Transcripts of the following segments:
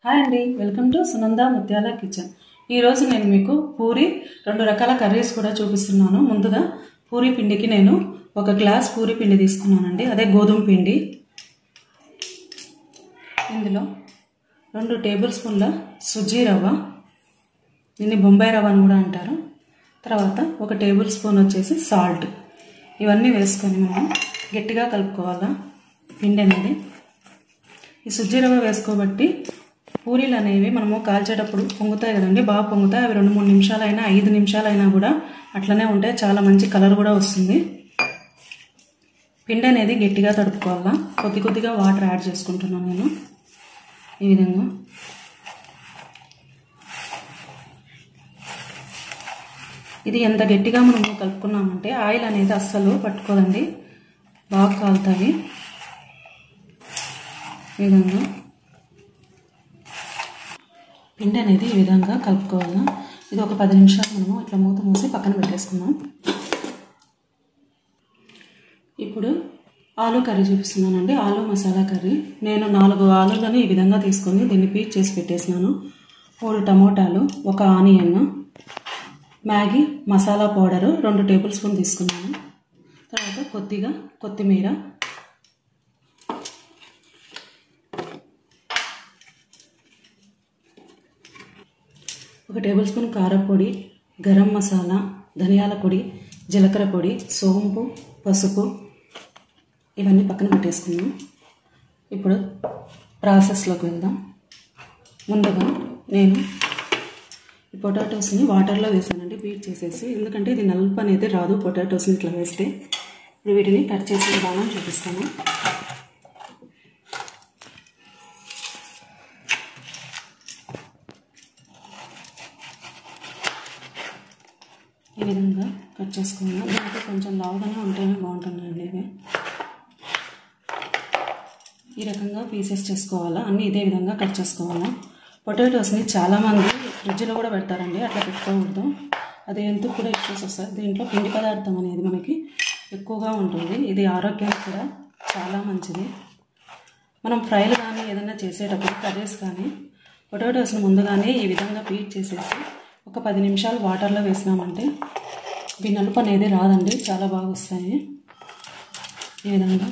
Hi అండి welcome to Sunanda ముత్యాల kitchen ఈరోజు నేను మీకు పూరి రెండు రకాల కర్రీస్ కూడా చూపిస్తున్నాను ముందుగా పూరి పిండికి నేను ఒక గ్లాస్ పూరి పిండి తీసుకున్నానండి అదే గోధుమ పిండి ఇందులో రెండు టేబుల్ స్పూన్ల సుజీ రవ్వ దీన్ని బొంబాయి రవ్వ అని కూడా అంటారు తర్వాత ఒక టేబుల్ స్పూన్ వచ్చేసి సాల్ట్ ఇవన్నీ వేసుకొని మనం గట్టిగా కలుపుకోవాలా పిండి అనేది ఈ సుజ్జి రవ్వ వేసుకోబట్టి పూరీలు అనేవి మనము కాల్చేటప్పుడు పొంగుతాయి కదండి బాగా పొంగుతాయి అవి రెండు మూడు నిమిషాలైనా ఐదు నిమిషాలైనా కూడా అట్లనే ఉంటాయి చాలా మంచి కలర్ కూడా వస్తుంది పిండి అనేది గట్టిగా తడుపుకోవాలా కొద్ది కొద్దిగా వాటర్ యాడ్ చేసుకుంటున్నాను నేను ఈ విధంగా ఇది ఎంత గట్టిగా మనము కలుపుకున్నామంటే ఆయిల్ అనేది అస్సలు పట్టుకోదండి బాగా కాలుతాయి ఈ విధంగా పిండి అనేది ఈ విధంగా కలుపుకోవాలి ఇది ఒక పది నిమిషాలు మనము ఇట్లా మూత మూసి పక్కన పెట్టేసుకుందాం ఇప్పుడు ఆలు కర్రీ చూపిస్తున్నానండి ఆలు మసాలా కర్రీ నేను నాలుగు ఆలులను ఈ విధంగా తీసుకొని దీన్ని పీచ్ చేసి పెట్టేసినాను మూడు టమోటాలు ఒక ఆనియన్ మ్యాగీ మసాలా పౌడరు రెండు టేబుల్ స్పూన్ తీసుకున్నాను తర్వాత కొద్దిగా కొత్తిమీర ఒక టేబుల్ స్పూన్ కారపొడి గరం మసాలా ధనియాల పొడి జీలకర్ర పొడి సోంపు పసుపు ఇవన్నీ పక్కన పెట్టేసుకుందాం ఇప్పుడు ప్రాసెస్లోకి వెళ్దాం ముందుగా నేను ఈ పొటాటోస్ని వాటర్లో వేసానండి బీట్ చేసేసి ఎందుకంటే ఇది నలుపు అనేది రాదు పొటాటోస్ని ఇట్లా వేస్తే ఇప్పుడు వీటిని కట్ చేసిన విధానం చూపిస్తాను ఈ విధంగా కట్ చేసుకున్నాను దీంట్లో కొంచెం లావుగానే ఉంటేనే బాగుంటుందండి ఇవి ఈ రకంగా పీసెస్ చేసుకోవాలా అన్నీ ఇదే విధంగా కట్ చేసుకోవాలా పొటాటోస్ని చాలామంది ఫ్రిడ్జ్లో కూడా పెడతారండి అట్లా పెట్టుకోకూడదు అది ఎందుకు కూడా ఇష్యూస్ వస్తాయి దీంట్లో పిండి పదార్థం అనేది మనకి ఎక్కువగా ఉంటుంది ఇది ఆరోగ్యానికి కూడా చాలా మంచిది మనం ఫ్రైలు కానీ ఏదైనా చేసేటప్పుడు కర్రీస్ కానీ పొటాటోస్ని ముందుగానే ఈ విధంగా పీట్ చేసేసి ఒక పది నిమిషాలు వాటర్లో వేసినామంటే ఇవి నలుపు అనేది రాదండి చాలా బాగా వస్తాయి ఈ విధంగా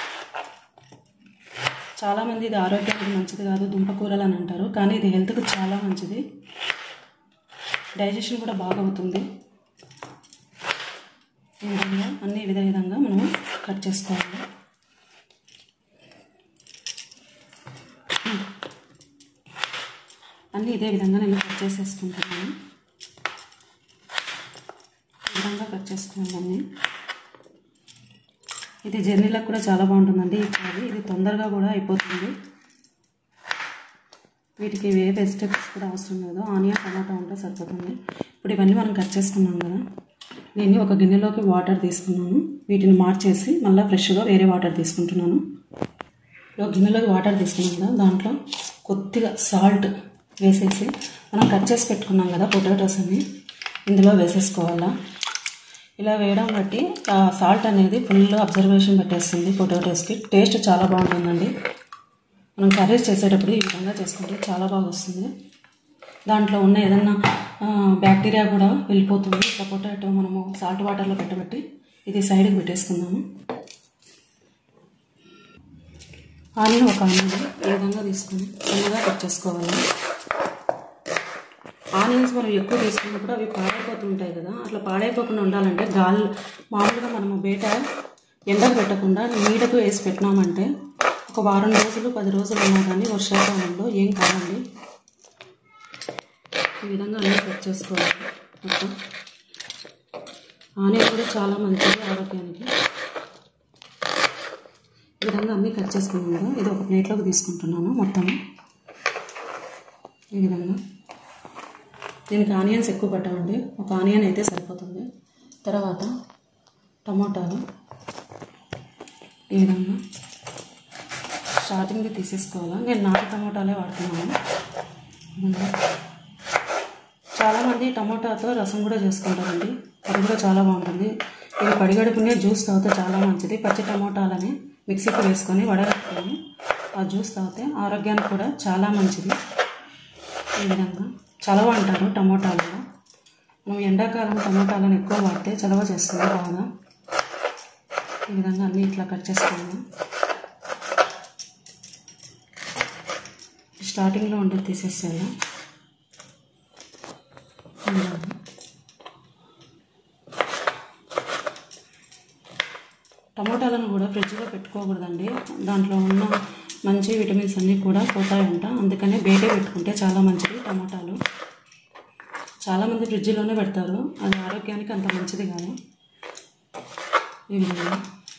చాలామంది ఇది ఆరోగ్యానికి మంచిది కాదు దుంపకూరలు అని అంటారు కానీ ఇది హెల్త్కి చాలా మంచిది డైజెషన్ కూడా బాగా అవుతుంది ఈ విధంగా అన్ని విధ విధంగా మనము కట్ చేసుకోవాలి అన్నీ ఇదే విధంగా నేను కట్ చేసేసుకుంటున్నాను ఈ విధంగా కట్ చేసుకున్నాను అన్నీ ఇది జర్నీలకు కూడా చాలా బాగుంటుందండి ఇప్పుడు ఇది తొందరగా కూడా అయిపోతుంది వీటికి ఏ వెజిటేబుల్స్ కూడా అవసరం లేదు ఆనియన్ టమాటా ఉంటే సరిపోతుంది ఇప్పుడు ఇవన్నీ మనం కట్ చేసుకున్నాం కదా దీన్ని ఒక గిన్నెలోకి వాటర్ తీసుకున్నాను వీటిని మార్చేసి మళ్ళీ ఫ్రెష్గా వేరే వాటర్ తీసుకుంటున్నాను ఒక గిన్నెలోకి వాటర్ తీసుకున్నాం కదా దాంట్లో కొద్దిగా సాల్ట్ వేసేసి మనం కట్ చేసి పెట్టుకున్నాం కదా పొటాటోస్ అన్ని ఇందులో వేసేసుకోవాలా ఇలా వేయడం బట్టి ఆ సాల్ట్ అనేది ఫుల్ అబ్జర్వేషన్ పెట్టేస్తుంది పొటాటోస్కి టేస్ట్ చాలా బాగుంటుందండి మనం కర్రీస్ చేసేటప్పుడు ఈ విధంగా చేసుకుంటే చాలా బాగా వస్తుంది దాంట్లో ఉన్న ఏదన్నా బ్యాక్టీరియా కూడా వెళ్ళిపోతుంది ఇట్లా పొటాటో మనము సాల్ట్ వాటర్లో పెట్టబట్టి ఇది సైడ్కి పెట్టేసుకుందాము ఆనియన్ ఒక ఆనియన్ ఈ విధంగా తీసుకొని చిన్నగా కట్ చేసుకోవాలి ఆనియన్స్ మనం ఎక్కువ తీసుకున్నప్పుడు అవి పాడైపోతుంటాయి కదా అట్లా పాడైపోకుండా ఉండాలంటే గాలి మామూలుగా మనము బయట ఎండకు పెట్టకుండా నీడకు వేసి పెట్టినామంటే ఒక వారం రోజులు పది రోజులు ఉన్నా కానీ వర్షాకాలంలో ఏం కాదండి ఈ విధంగా అన్నీ కట్ చేసుకోవాలి మొత్తం ఆనియన్ కూడా చాలా మంచిది ఆరోగ్యానికి ఈ విధంగా అన్నీ కట్ చేసుకున్నాం కదా ఇది ఒక ప్లేట్లోకి తీసుకుంటున్నాను మొత్తం ఈ విధంగా దీనికి ఆనియన్స్ ఎక్కువ పట్టవండి ఒక ఆనియన్ అయితే సరిపోతుంది తర్వాత టమోటాలు ఈ విధంగా స్టార్టింగ్ది తీసేసుకోవాలా నేను నాటు టమోటాలే వాడుతున్నాను చాలామంది టమోటాతో రసం కూడా చేసుకుంటారండి అది కూడా చాలా బాగుంటుంది ఇది పడిగడుపునే జ్యూస్ తాగితే చాలా మంచిది పచ్చి టమోటాలని మిక్సీకి వేసుకొని వడగట్టుకొని ఆ జ్యూస్ తాగితే ఆరోగ్యానికి కూడా చాలా మంచిది ఈ విధంగా చలవ అంటారు టమోటాలు మనం ఎండాకాలం టమోటాలను ఎక్కువ వాడితే చలవ చేస్తుంది బాగా ఈ విధంగా అన్నీ ఇట్లా కట్ చేసుకోవాలి స్టార్టింగ్లో ఉండి తీసేసేయాలి ఈ విధంగా టమోటాలను కూడా ఫ్రిడ్జ్లో పెట్టుకోకూడదండి దాంట్లో ఉన్న మంచి విటమిన్స్ అన్నీ కూడా పోతాయంట అందుకనే బయటే పెట్టుకుంటే చాలా మంచిది టమోటాలు చాలామంది ఫ్రిడ్జ్లోనే పెడతారు అది ఆరోగ్యానికి అంత మంచిది కాదు ఈ విధంగా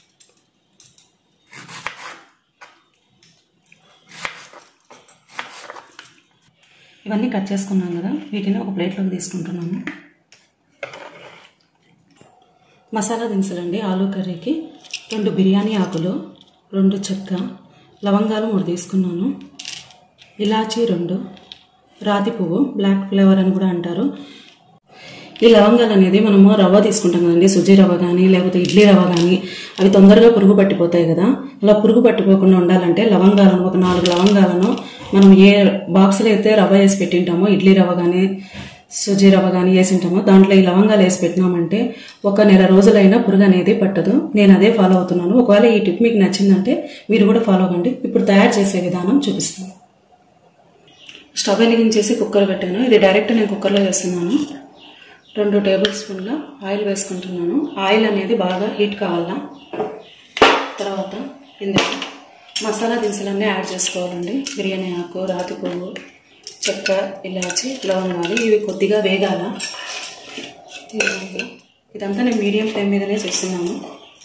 ఇవన్నీ కట్ చేసుకున్నాం కదా వీటిని ఒక ప్లేట్లోకి తీసుకుంటున్నాము మసాలా దినుసులండి ఆలూ కర్రీకి రెండు బిర్యానీ ఆకులు రెండు చెక్క లవంగాలు మూడు తీసుకున్నాను ఇలాచీ రెండు రాతి పువ్వు బ్లాక్ ఫ్లేవర్ అని కూడా అంటారు ఈ లవంగాలు అనేది మనము రవ్వ తీసుకుంటాం కదండి సుజీ రవ్వ కానీ లేకపోతే ఇడ్లీ రవ్వ కానీ అవి తొందరగా పురుగు పట్టిపోతాయి కదా అలా పురుగు పట్టిపోకుండా ఉండాలంటే లవంగాలను ఒక నాలుగు లవంగాలను మనం ఏ బాక్స్లో అయితే రవ్వ వేసి పెట్టింటామో ఇడ్లీ రవ్వ కానీ సుజీ రవ్వ కానీ వేసింటామో దాంట్లో ఈ లవంగాలు వేసి పెట్టినామంటే ఒక నెల రోజులైనా పురుగు అనేది పట్టదు నేను అదే ఫాలో అవుతున్నాను ఒకవేళ ఈ టిప్ మీకు నచ్చిందంటే మీరు కూడా ఫాలో అవ్వండి ఇప్పుడు తయారు చేసే విధానం చూపిస్తాను స్టవ్ వెలిగించేసి కుక్కర్ పెట్టాను ఇది డైరెక్ట్ నేను కుక్కర్లో వేస్తున్నాను రెండు టేబుల్ స్పూన్ల ఆయిల్ వేసుకుంటున్నాను ఆయిల్ అనేది బాగా హీట్ కావాలా తర్వాత ఇందులో మసాలా దినుసులన్నీ యాడ్ చేసుకోవాలండి బిర్యానీ ఆకు రాతి పువ్వు చెక్క ఇలాచి లవంగాలు ఇవి కొద్దిగా వేగాల ఈ విధంగా. ఇదంతా నేను మీడియం ఫ్లేమ్ మీదనే చేస్తున్నాను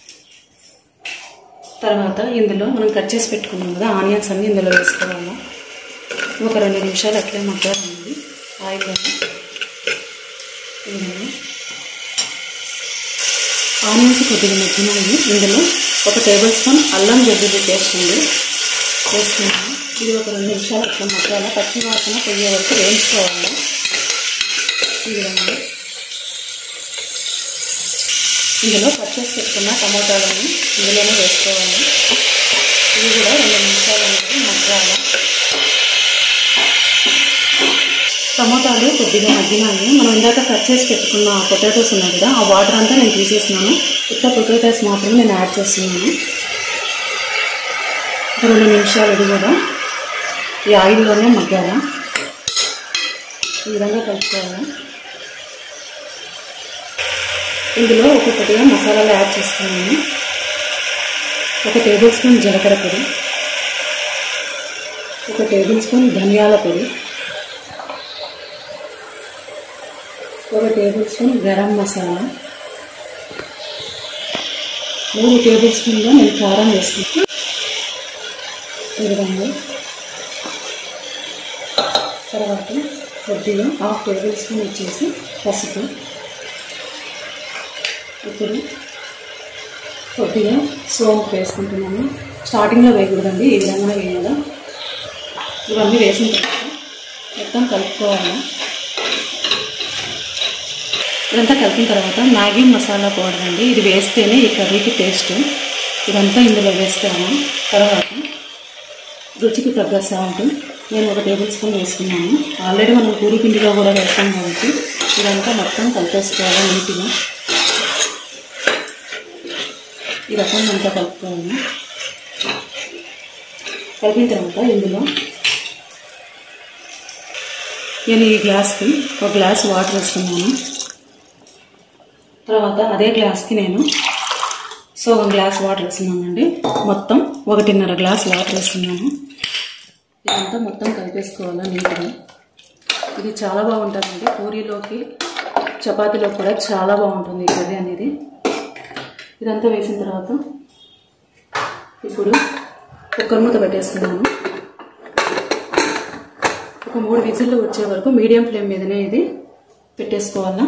తర్వాత ఇందులో మనం కట్ చేసి పెట్టుకున్నాం కదా ఆనియన్స్ అన్ని ఇందులో వేసుకోవాలి ఒక రెండు నిమిషాలు అట్లే మగ్గాలండి ఆయిల్లో ఈ విధంగా ఆనియన్స్ కొద్దిగా మగ్గినాయి ఇందులో ఒక టేబుల్ స్పూన్ అల్లం వెల్లుల్లి పేస్ట్ ఉంది వేసుకున్నాను ఇది ఒక రెండు నిమిషాలు అట్లా మగ్గాల పచ్చి వాసన పోయే వరకు వేయించుకోవాలి ఈ విధంగా ఇందులో కట్ చేసి పెట్టుకున్న టమోటాలను ఇందులోనే వేసుకోవాలి ఇవి కూడా రెండు నిమిషాలు అనేది మగ్గాలి టమోటాలు కొద్దిగా మగ్గినాయి మనం ఇందాక కట్ చేసి పెట్టుకున్న పొటాటోస్ ఉన్నాయి కదా ఆ వాటర్ అంతా నేను తీసేసినాను ఉత్త పొటాటోస్ మాత్రమే నేను యాడ్ చేస్తున్నాను ఒక రెండు నిమిషాలు ఇది కూడా ఈ ఆయిల్లోనే మగ్గాల ఈ విధంగా కలుపుకోవాలి ఇందులో ఒక్కొక్కటిగా మసాలాలు యాడ్ చేసుకున్నాను ఒక టేబుల్ స్పూన్ జీలకర్ర పొడి ఒక టేబుల్ స్పూన్ ధనియాల పొడి ఒక టేబుల్ స్పూన్ గరం మసాలా మూడు టేబుల్ స్పూన్లో నేను కారం వేసుకుంటాను ఈ విధంగా తర్వాత కొద్దిగా హాఫ్ టేబుల్ స్పూన్ వచ్చేసి పసుపు ఇప్పుడు కొద్దిగా సోంపు వేసుకుంటున్నాను స్టార్టింగ్లో వేయకూడదండి ఈ విధంగా వేయాలి ఇవన్నీ వేసిన తర్వాత మొత్తం కలుపుకోవాలి ఇదంతా కలిపిన తర్వాత మ్యాగీ మసాలా పౌడర్ అండి ఇది వేస్తేనే ఈ కర్రీకి టేస్ట్ ఇదంతా ఇందులో వేస్తాను తర్వాత రుచికి తగ్గ సాల్ట్ నేను ఒక టేబుల్ స్పూన్ వేసుకున్నాను ఆల్రెడీ మనం పూరి పిండిలో కూడా వేస్తాం కాబట్టి ఇదంతా మొత్తం కలిపేసుకోవాలి నీట్గా ఈ రకం అంతా కలుపుకోవాలి కలిపిన తర్వాత ఇందులో నేను ఈ గ్లాస్కి ఒక గ్లాస్ వాటర్ వేస్తున్నాను తర్వాత అదే గ్లాస్కి నేను సగం గ్లాస్ వాటర్ వేస్తున్నానండి మొత్తం ఒకటిన్నర గ్లాస్ వాటర్ వేస్తున్నాను ఇదంతా మొత్తం కలిపేసుకోవాలా నీట్గా ఇది చాలా బాగుంటుందండి పూరీలోకి చపాతీలో కూడా చాలా బాగుంటుంది ఈ కర్రీ అనేది ఇదంతా వేసిన తర్వాత ఇప్పుడు కుక్కర్ మూత పెట్టేస్తున్నాను ఒక మూడు విజిల్లు వచ్చే వరకు మీడియం ఫ్లేమ్ మీదనే ఇది పెట్టేసుకోవాలా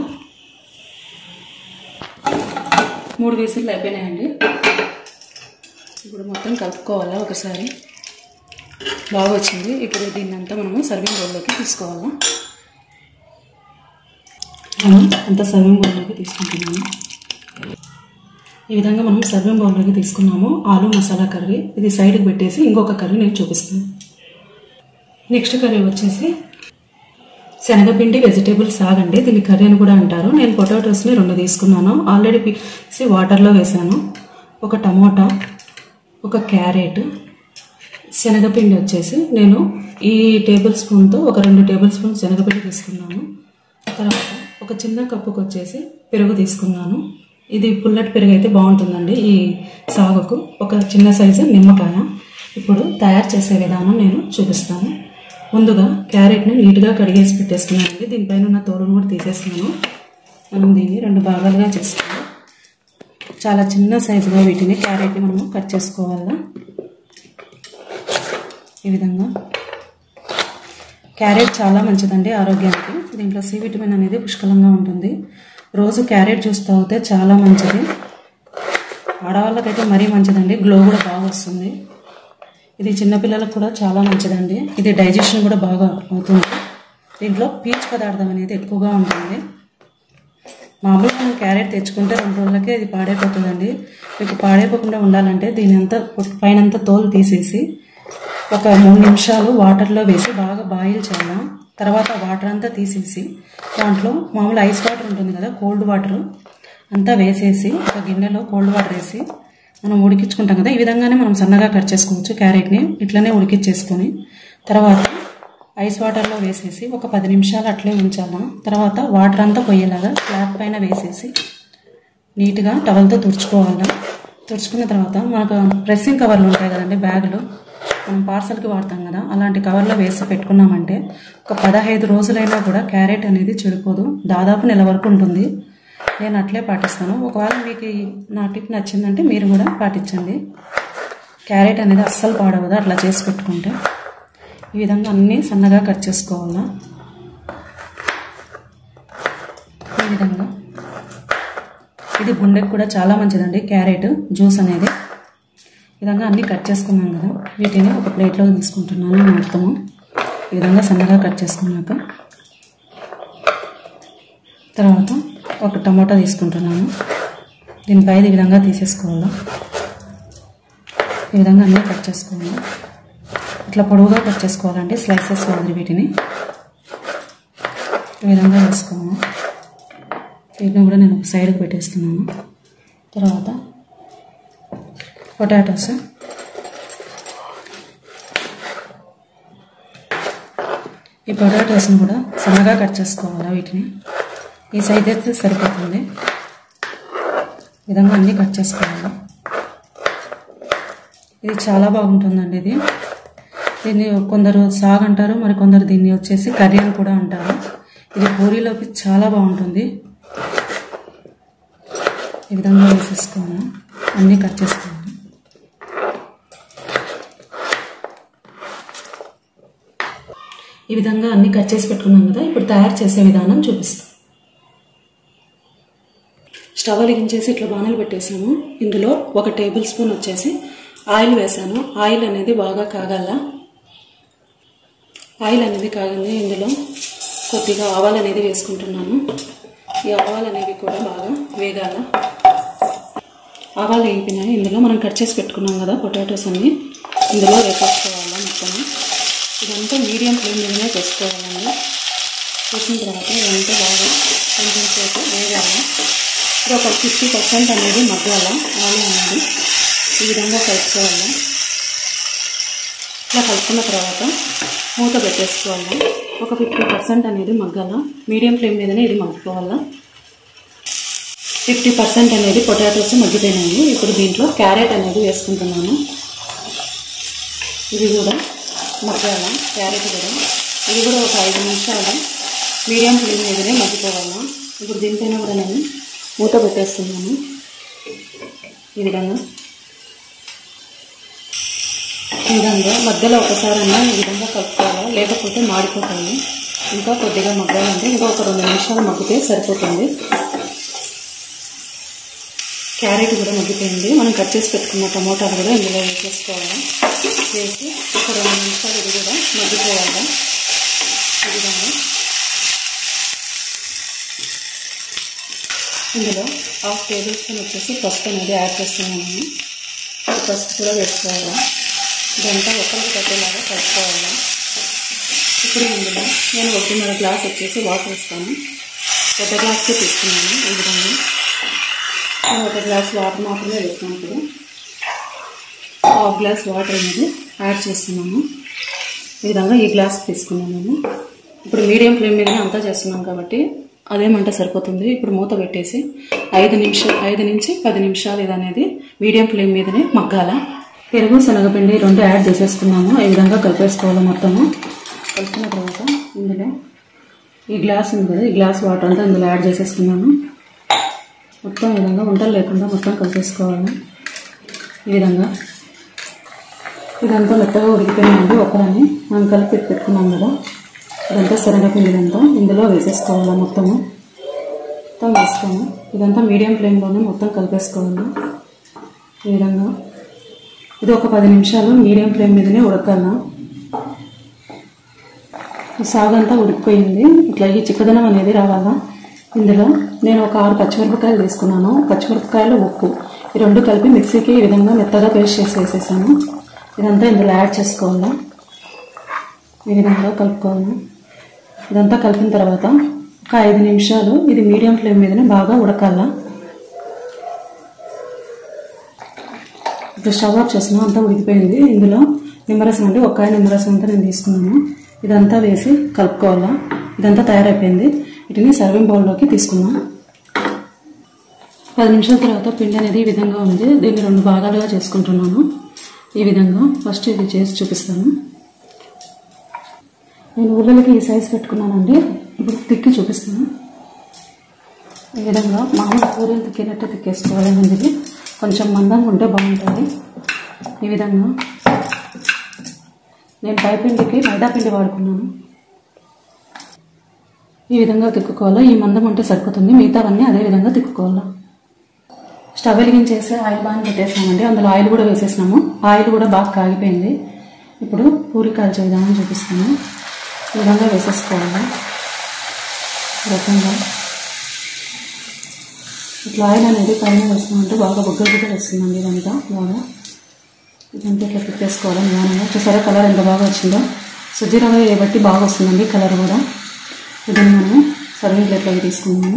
మూడు విజిల్లు అయిపోయినాయండి ఇప్పుడు మొత్తం కలుపుకోవాలా ఒకసారి బాగా వచ్చింది ఇప్పుడు దీన్ని అంతా మనము సర్వింగ్ బౌల్లోకి తీసుకోవాలా మనం అంతా సర్వింగ్ బౌల్లోకి తీసుకుంటున్నాము ఈ విధంగా మనం సర్వింగ్ బౌల్లోకి తీసుకున్నాము ఆలు మసాలా కర్రీ ఇది సైడ్కి పెట్టేసి ఇంకొక కర్రీ నేను చూపిస్తాను నెక్స్ట్ కర్రీ వచ్చేసి శనగపిండి వెజిటేబుల్ సాగ్ అండి దీన్ని కర్రీ అని కూడా అంటారు నేను పొటాటోస్ని రెండు తీసుకున్నాను ఆల్రెడీ పీసి వాటర్లో వేసాను ఒక టమోటా ఒక క్యారెట్ శనగపిండి వచ్చేసి నేను ఈ టేబుల్ స్పూన్తో ఒక రెండు టేబుల్ స్పూన్ శనగపిండి తీసుకున్నాను తర్వాత ఒక చిన్న కప్పుకి వచ్చేసి పెరుగు తీసుకున్నాను ఇది పుల్లటి పెరుగు అయితే బాగుంటుందండి ఈ సాగుకు ఒక చిన్న సైజు నిమ్మకాయ ఇప్పుడు తయారు చేసే విధానం నేను చూపిస్తాను ముందుగా క్యారెట్ని నీట్గా కడిగేసి పెట్టేసుకున్నానండి దీనిపైన ఉన్న తోలును కూడా తీసేస్తున్నాను మనం దీన్ని రెండు భాగాలుగా చేసుకున్నాం చాలా చిన్న సైజుగా వీటిని క్యారెట్ని మనము కట్ చేసుకోవాలా ఈ విధంగా క్యారెట్ చాలా మంచిదండి ఆరోగ్యానికి దీంట్లో సి విటమిన్ అనేది పుష్కలంగా ఉంటుంది రోజు క్యారెట్ జ్యూస్ తాగితే చాలా మంచిది ఆడవాళ్ళకైతే మరీ మంచిదండి గ్లో కూడా బాగా వస్తుంది ఇది చిన్నపిల్లలకు కూడా చాలా మంచిదండి ఇది డైజెషన్ కూడా బాగా అవుతుంది దీంట్లో పీచు పదార్థం అనేది ఎక్కువగా ఉంటుంది మామూలుగా మనం క్యారెట్ తెచ్చుకుంటే రెండు రోజులకే ఇది పాడైపోతుందండి మీకు పాడైపోకుండా ఉండాలంటే దీని అంతా పైనంతా తోలు తీసేసి ఒక మూడు నిమిషాలు వాటర్లో వేసి బాగా బాయిల్ చేయాలి తర్వాత వాటర్ అంతా తీసేసి దాంట్లో మామూలు ఐస్ వాటర్ ఉంటుంది కదా కోల్డ్ వాటర్ అంతా వేసేసి ఒక గిన్నెలో కోల్డ్ వాటర్ వేసి మనం ఉడికించుకుంటాం కదా ఈ విధంగానే మనం సన్నగా కట్ చేసుకోవచ్చు క్యారెట్ని ఇట్లనే ఉడికిచ్చేసుకొని తర్వాత ఐస్ వాటర్లో వేసేసి ఒక పది నిమిషాలు అట్లే ఉంచాలా తర్వాత వాటర్ అంతా పోయేలాగా స్లాబ్ పైన వేసేసి నీట్గా టవల్తో తుడుచుకోవాలా తుడుచుకున్న తర్వాత మనకు ప్రెస్సింగ్ కవర్లు ఉంటాయి కదండి బ్యాగులు మనం పార్సల్కి వాడతాం కదా అలాంటి కవర్లో వేసి పెట్టుకున్నామంటే ఒక పదహైదు రోజులైనా కూడా క్యారెట్ అనేది చెడిపోదు దాదాపు నెల వరకు ఉంటుంది నేను అట్లే పాటిస్తాను ఒకవేళ మీకు ఈ నా టిప్ నచ్చిందంటే మీరు కూడా పాటించండి క్యారెట్ అనేది అస్సలు పాడవదు అట్లా చేసి పెట్టుకుంటే ఈ విధంగా అన్నీ సన్నగా కట్ చేసుకోవాలా ఈ విధంగా ఇది గుండెకి కూడా చాలా మంచిదండి క్యారెట్ జ్యూస్ అనేది ఈ విధంగా అన్నీ కట్ చేసుకున్నాం కదా వీటిని ఒక ప్లేట్లోకి తీసుకుంటున్నాను మొత్తము ఈ విధంగా సన్నగా కట్ చేసుకున్నాక తర్వాత ఒక టమాటా తీసుకుంటున్నాను దీనిపై ఈ విధంగా తీసేసుకోవాలి ఈ విధంగా అన్నీ కట్ చేసుకోవాలి ఇట్లా పొడవుగా కట్ చేసుకోవాలండి స్లైసెస్ మాదిరి వీటిని ఈ విధంగా వేసుకోవాలి వీటిని కూడా నేను ఒక సైడ్కి పెట్టేస్తున్నాను తర్వాత పొటాటోస్ ఈ పొటాటోస్ని కూడా సన్నగా కట్ చేసుకోవాలి వీటిని ఈ సైజ్ అయితే సరిపోతుంది ఈ విధంగా అన్నీ కట్ చేసుకోవాలి ఇది చాలా బాగుంటుందండి ఇది దీన్ని కొందరు సాగ్ అంటారు మరి కొందరు దీన్ని వచ్చేసి కర్రీ అని కూడా అంటారు ఇది పూరీలోకి చాలా బాగుంటుంది ఈ విధంగా వేసేసుకోవాలి అన్నీ కట్ చేసుకోవాలి ఈ విధంగా అన్ని కట్ చేసి పెట్టుకున్నాం కదా ఇప్పుడు తయారు చేసే విధానం చూపిస్తాం స్టవ్ వెలిగించేసి ఇట్లా బాణలు పెట్టేసాము ఇందులో ఒక టేబుల్ స్పూన్ వచ్చేసి ఆయిల్ వేసాను ఆయిల్ అనేది బాగా కాగాల ఆయిల్ అనేది కాగింది ఇందులో కొద్దిగా ఆవాలు అనేది వేసుకుంటున్నాను ఈ ఆవాలు అనేవి కూడా బాగా వేగాల ఆవాలు వేగిపోయినాయి ఇందులో మనం కట్ చేసి పెట్టుకున్నాం కదా పొటాటోస్ అన్ని ఇందులో వేసేసుకోవాలి మొత్తం ఇదంతా మీడియం ఫ్లేమ్ మీదనే చేసుకోవాలండి చేసిన తర్వాత ఇదంతా బాగా కొంచెం సేపు వేగాలి ఇప్పుడు ఒక ఫిఫ్టీ పర్సెంట్ అనేది మగ్గాల ఆలు అనేది ఈ విధంగా కలుపుకోవాలి ఇట్లా కలుపుకున్న తర్వాత మూత పెట్టేసుకోవాలి ఒక ఫిఫ్టీ పర్సెంట్ అనేది మగ్గాల మీడియం ఫ్లేమ్ మీదనే ఇది మగ్గుకోవాలా ఫిఫ్టీ పర్సెంట్ అనేది పొటాటోస్ మగ్గిపోయినాయి ఇప్పుడు దీంట్లో క్యారెట్ అనేది వేసుకుంటున్నాను ఇది కూడా మగ్గాల క్యారెట్ కూడా ఇది కూడా ఒక ఐదు నిమిషాలు మీడియం ఫ్లేమ్ మీదనే మగ్గిపోవాలా ఇప్పుడు దీనిపైన కూడా నేను మూత పెట్టేస్తున్నాను ఈ విధంగా ఈ విధంగా మధ్యలో ఒకసారన్నా ఈ విధంగా కలుపుకోవాలా లేకపోతే మాడిపోతాయి ఇంకా కొద్దిగా మగ్గాలంటే ఇంకా ఒక రెండు నిమిషాలు మగ్గితే సరిపోతుంది క్యారెట్ కూడా మగ్గిపోయింది మనం కట్ చేసి పెట్టుకున్న టమోటాలు కూడా ఇందులో వేసేసుకోవాలి వేసి ఒక రెండు నిమిషాలు ఇది కూడా మగ్గిపోవాలి ఈ విధంగా ఇందులో హాఫ్ టేబుల్ స్పూన్ వచ్చేసి పసుపు అనేది యాడ్ చేస్తున్నాను నేను పసుపు కూడా వేసుకోవాలి ఇదంతా ఒక్కరికి కట్టేలాగా కలుపుకోవాలి ఈ ఇప్పుడు ఇందులో నేను ఒకటిన్నర గ్లాస్ వచ్చేసి వాటర్ ఇస్తాను పెద్ద గ్లాస్కి తీసుకున్నాను ఈ విధంగా నేను ఒక గ్లాస్ వాటర్ మాత్రమే వేస్తాను ఇప్పుడు హాఫ్ గ్లాస్ వాటర్ అనేది యాడ్ చేస్తున్నాను ఈ విధంగా ఈ గ్లాస్ తీసుకున్నాను నేను ఇప్పుడు మీడియం ఫ్లేమ్ మీదనే అంతా చేస్తున్నాం కాబట్టి అదేమంటే సరిపోతుంది ఇప్పుడు మూత పెట్టేసి ఐదు నిమిషాలు ఐదు నుంచి పది నిమిషాలు ఇది అనేది మీడియం ఫ్లేమ్ మీదనే మగ్గాల పెరుగు శనగపిండి రెండు యాడ్ చేసేసుకున్నాము ఈ విధంగా కలిపేసుకోవాలి మొత్తము కలుపుకున్న తర్వాత ఇందులో ఈ గ్లాస్ ఉంది కదా ఈ గ్లాస్ వాటర్ అంతా ఇందులో యాడ్ చేసేసుకున్నాను మొత్తం ఈ విధంగా ఉండలు లేకుండా మొత్తం కలిపేసుకోవాలి ఈ విధంగా ఇదంతా మెత్తగా ఉడికిపోయిందండి ఒకదాన్ని మనం కలిపి పెట్టుకున్నాం కదా ఇదంతా శనగపిండి ఇదంతా ఇందులో వేసేసుకోవాలి మొత్తము మొత్తం వేసుకోము ఇదంతా మీడియం ఫ్లేమ్లోనే మొత్తం కలిపేసుకోవాలి ఈ విధంగా ఇది ఒక పది నిమిషాలు మీడియం ఫ్లేమ్ మీదనే ఉడకాల ఈ సాగంతా ఉడికిపోయింది ఇట్లా ఈ చిక్కదనం అనేది రావాలా ఇందులో నేను ఒక ఆరు పచ్చిమిరపకాయలు తీసుకున్నాను పచ్చిమిరపకాయలు ఉప్పు ఈ రెండు కలిపి మిక్సీకి ఈ విధంగా మెత్తగా పేస్ట్ చేసి వేసేసాను ఇదంతా ఇందులో యాడ్ చేసుకోవాలా ఈ విధంగా కలుపుకోవాలి ఇదంతా కలిపిన తర్వాత ఒక ఐదు నిమిషాలు ఇది మీడియం ఫ్లేమ్ మీదనే బాగా ఉడకాల ఇప్పుడు స్టవ్ ఆఫ్ చేసిన అంతా ఉడికిపోయింది ఇందులో నిమ్మరసం అంటే ఒక్కాయ నిమ్మరసం అంతా నేను తీసుకున్నాను ఇదంతా వేసి కలుపుకోవాలా ఇదంతా తయారైపోయింది వీటిని సర్వింగ్ బౌల్లోకి తీసుకున్నాం పది నిమిషాల తర్వాత పిండి అనేది ఈ విధంగా ఉంది దీన్ని రెండు భాగాలుగా చేసుకుంటున్నాను ఈ విధంగా ఫస్ట్ ఇది చేసి చూపిస్తాను నేను ఊళ్ళకి ఈ సైజ్ పెట్టుకున్నానండి ఇప్పుడు తిక్కి చూపిస్తాను ఈ విధంగా మామూలు పూరీలు తిక్కినట్టే తిక్కేసుకోవాలి ముందుకి కొంచెం మందంగా ఉంటే బాగుంటుంది ఈ విధంగా నేను పైపిండికి మైదా పిండి వాడుకున్నాను ఈ విధంగా తిక్కుకోవాలా ఈ మందం ఉంటే సరిపోతుంది మిగతావన్నీ అదే విధంగా తిక్కుకోవాలా స్టవ్ వెలిగించేసి ఆయిల్ బాగా పెట్టేసామండి అందులో ఆయిల్ కూడా వేసేసినాము ఆయిల్ కూడా బాగా కాగిపోయింది ఇప్పుడు పూరి కాల్చే విధానం చూపిస్తాను ఈ విధంగా వేసేసుకోవాలి ఈ రకంగా ఇట్లా ఆయిల్ అనేది పైన వేస్తామంటే బాగా బుగ్గలు కూడా వస్తుందండి ఇదంతా బాగా ఇదంతా ఇట్లా తిప్పేసుకోవాలి నిదానంగా చూసారా కలర్ ఎంత బాగా వచ్చిందో సుజీ రవ్వ బట్టి బాగా వస్తుందండి కలర్ కూడా ఇది మనము సర్వింగ్ ప్లేట్లోకి తీసుకున్నాము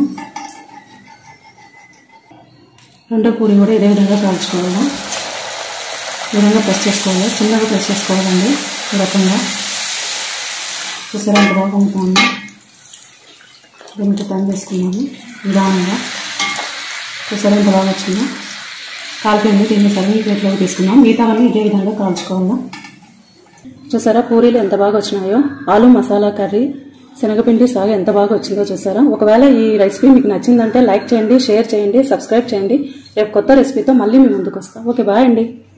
రెండో పూరి కూడా ఇదే విధంగా కాల్చుకోవాలి ఈ విధంగా ప్రెస్ చేసుకోవాలి చిన్నగా ప్రెస్ చేసుకోవాలండి ఈ రకంగా చూసారా ఎంత బాగా ఉంటుంది దీనికి పని చేసుకున్నాము నిదానంగా చూసారా ఎంత బాగా వచ్చిందో కాలిపోయింది దీన్ని సర్వింగ్ ప్లేట్లోకి తీసుకున్నాం మిగతావన్నీ ఇదే విధంగా కాల్చుకోవాలా చూసారా పూరీలు ఎంత బాగా వచ్చినాయో ఆలు మసాలా కర్రీ శనగపిండి సాగు ఎంత బాగా వచ్చిందో చూసారా ఒకవేళ ఈ రెసిపీ మీకు నచ్చిందంటే లైక్ చేయండి షేర్ చేయండి సబ్స్క్రైబ్ చేయండి రేపు కొత్త రెసిపీతో మళ్ళీ మీ ముందుకు వస్తాం ఓకే బాయ్ అండి